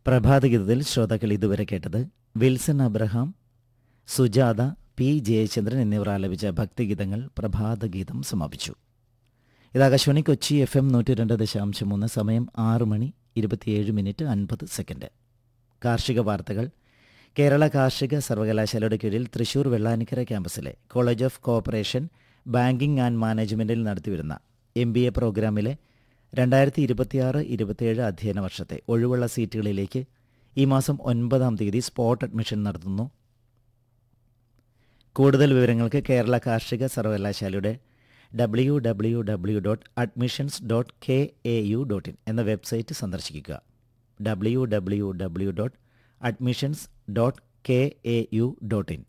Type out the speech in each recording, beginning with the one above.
പ്രഭാതഗീതത്തിൽ ശ്രോതാക്കൾ ഇതുവരെ കേട്ടത് Wilson Abraham Sujatha P Jayachandran എന്നിവർ ആലപിച്ച ഭക്തിഗീതങ്ങൾ പ്രഭാതഗീതം സമാപിച്ചു ഇത് ആകാശവാണി കൊച്ചി എഫ് എം നൂറ്റി രണ്ട് ദശാംശം മൂന്ന് സമയം ആറ് മണി ഇരുപത്തിയേഴ് മിനിറ്റ് അൻപത് സെക്കൻഡ് കാർഷിക വാർത്തകൾ കേരള കാർഷിക സർവകലാശാലയുടെ കീഴിൽ തൃശൂർ വെള്ളാനിക്കര ക്യാമ്പസിലെ college of cooperation banking and മാനേജ്മെന്റിൽ നടത്തിവരുന്ന എം ബി എ പ്രോഗ്രാമിലെ രണ്ടായിരത്തി ഇരുപത്തിയാറ് ഇരുപത്തിയേഴ് അധ്യയന വർഷത്തെ ഒഴിവുള്ള സീറ്റുകളിലേക്ക് ഈ മാസം ഒൻപതാം തീയതി സ്പോട്ട് അഡ്മിഷൻ നടത്തുന്നു കൂടുതൽ വിവരങ്ങൾക്ക് കേരള കാർഷിക സർവകലാശാലയുടെ W W W dot admissions dot K A U dot in എന്ന വെബ്സൈറ്റ് സന്ദർശിക്കുക W W W dot admissions dot K A U dot in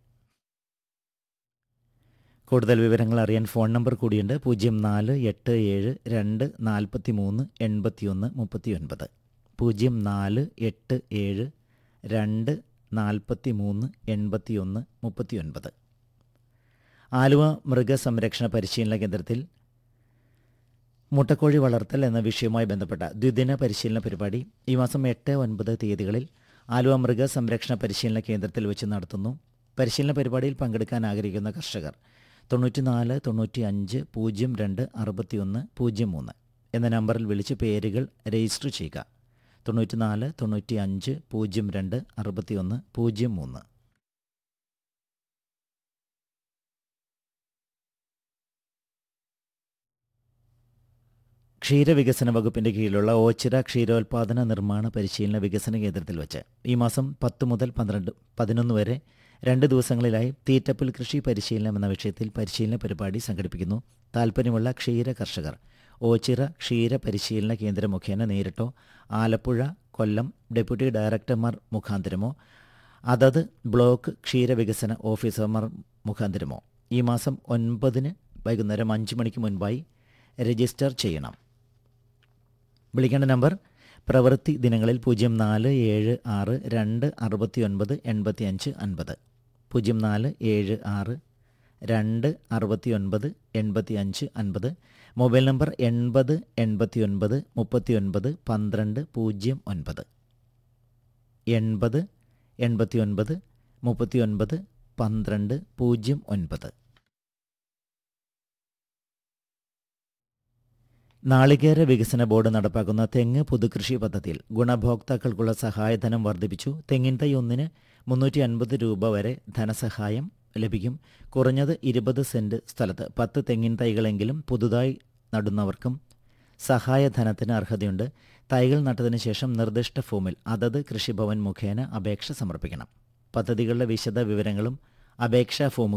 കൂടുതൽ വിവരങ്ങൾ അറിയാൻ ഫോൺ നമ്പർ കൂടിയുണ്ട് പൂജ്യം നാല് എട്ട് ഏഴ് രണ്ട് നാൽപ്പത്തി മൂന്ന് എൺപത്തിയൊന്ന് മുപ്പത്തിയൊൻപത് പൂജ്യം നാല് എട്ട് ഏഴ് രണ്ട് നാൽപ്പത്തി മൂന്ന് എൺപത്തിയൊന്ന് മുപ്പത്തിയൊൻപത് ആലുവ മൃഗസംരക്ഷണ പരിശീലന കേന്ദ്രത്തിൽ മുട്ടക്കോഴി വളർത്തൽ എന്ന വിഷയവുമായി ബന്ധപ്പെട്ട ദ്വിദിന പരിശീലന പരിപാടി ഈ മാസം എട്ട് ഒൻപത് തീയതികളിൽ ആലുവ മൃഗസംരക്ഷണ പരിശീലന കേന്ദ്രത്തിൽ വെച്ച് നടത്തുന്നു പരിശീലന പരിപാടിയിൽ പങ്കെടുക്കാൻ ആഗ്രഹിക്കുന്ന കർഷകർ തൊണ്ണൂറ്റിനാല് തൊണ്ണൂറ്റി അഞ്ച് പൂജ്യം രണ്ട് അറുപത്തിയൊന്ന് പൂജ്യം മൂന്ന് എന്ന നമ്പറിൽ വിളിച്ച് പേരുകൾ രജിസ്റ്റർ ചെയ്യുക തൊണ്ണൂറ്റിനാല് തൊണ്ണൂറ്റി അഞ്ച് പൂജ്യം രണ്ട് അറുപത്തിയൊന്ന് പൂജ്യം മൂന്ന് ക്ഷീരവികസന വകുപ്പിന്റെ കീഴിലുള്ള ഓച്ചിറ ക്ഷീരോത്പാദന നിർമ്മാണ പരിശീലന വികസന കേന്ദ്രത്തിൽ വെച്ച് ഈ മാസം പത്ത് മുതൽ പന്ത്രണ്ട് പതിനൊന്ന് വരെ രണ്ട് ദിവസങ്ങളിലായി തീറ്റപ്പുൽ കൃഷി പരിശീലനം എന്ന വിഷയത്തിൽ പരിശീലന പരിപാടി സംഘടിപ്പിക്കുന്നു താൽപ്പര്യമുള്ള ക്ഷീര കർഷകർ ഓച്ചിറ ക്ഷീര പരിശീലന കേന്ദ്രം മുഖേന നേരിട്ടോ ആലപ്പുഴ കൊല്ലം ഡെപ്യൂട്ടി ഡയറക്ടർമാർ മുഖാന്തരമോ അതത് ബ്ലോക്ക് ക്ഷീരവികസന ഓഫീസർമാർ മുഖാന്തരമോ ഈ മാസം ഒൻപതിന് വൈകുന്നേരം അഞ്ച് മണിക്ക് മുൻപായി രജിസ്റ്റർ ചെയ്യണം വിളിക്കേണ്ട നമ്പർ പ്രവൃത്തി ദിനങ്ങളിൽ പൂജ്യം നാല് ഏഴ് ആറ് രണ്ട് അറുപത്തി ഒൻപത് എൺപത്തി അഞ്ച് അൻപത് പൂജ്യം നാല് ഏഴ് ആറ് രണ്ട് അറുപത്തി ഒൻപത് എൺപത്തി അഞ്ച് അൻപത് മൊബൈൽ നമ്പർ എൺപത് എൺപത്തി ഒൻപത് മുപ്പത്തി ഒൻപത് പന്ത്രണ്ട് പൂജ്യം ഒൻപത് എൺപത് എൺപത്തി ഒൻപത് മുപ്പത്തി ഒൻപത് പന്ത്രണ്ട് പൂജ്യം ഒൻപത് നാളികേര വികസന ബോർഡ് നടപ്പാക്കുന്ന തെങ്ങ് പുതുകൃഷി പദ്ധതിയിൽ ഗുണഭോക്താക്കൾക്കുള്ള സഹായധനം വർദ്ധിപ്പിച്ചു തെങ്ങിൻ തൈ ഒന്നിന് മുന്നൂറ്റി അൻപത് രൂപ വരെ ധനസഹായം ലഭിക്കും കുറഞ്ഞത് ഇരുപത് സെന്റ് സ്ഥലത്ത് പത്ത് തെങ്ങിൻ തൈകളെങ്കിലും പുതുതായി നടുന്നവർക്കും സഹായധനത്തിന് അർഹതയുണ്ട് തൈകൾ നട്ടതിന് ശേഷം നിർദ്ദിഷ്ട ഫോമിൽ അതത് കൃഷിഭവൻ മുഖേന അപേക്ഷ സമർപ്പിക്കണം പദ്ധതികളുടെ വിശദ വിവരങ്ങളും അപേക്ഷാ ഫോമുകൾ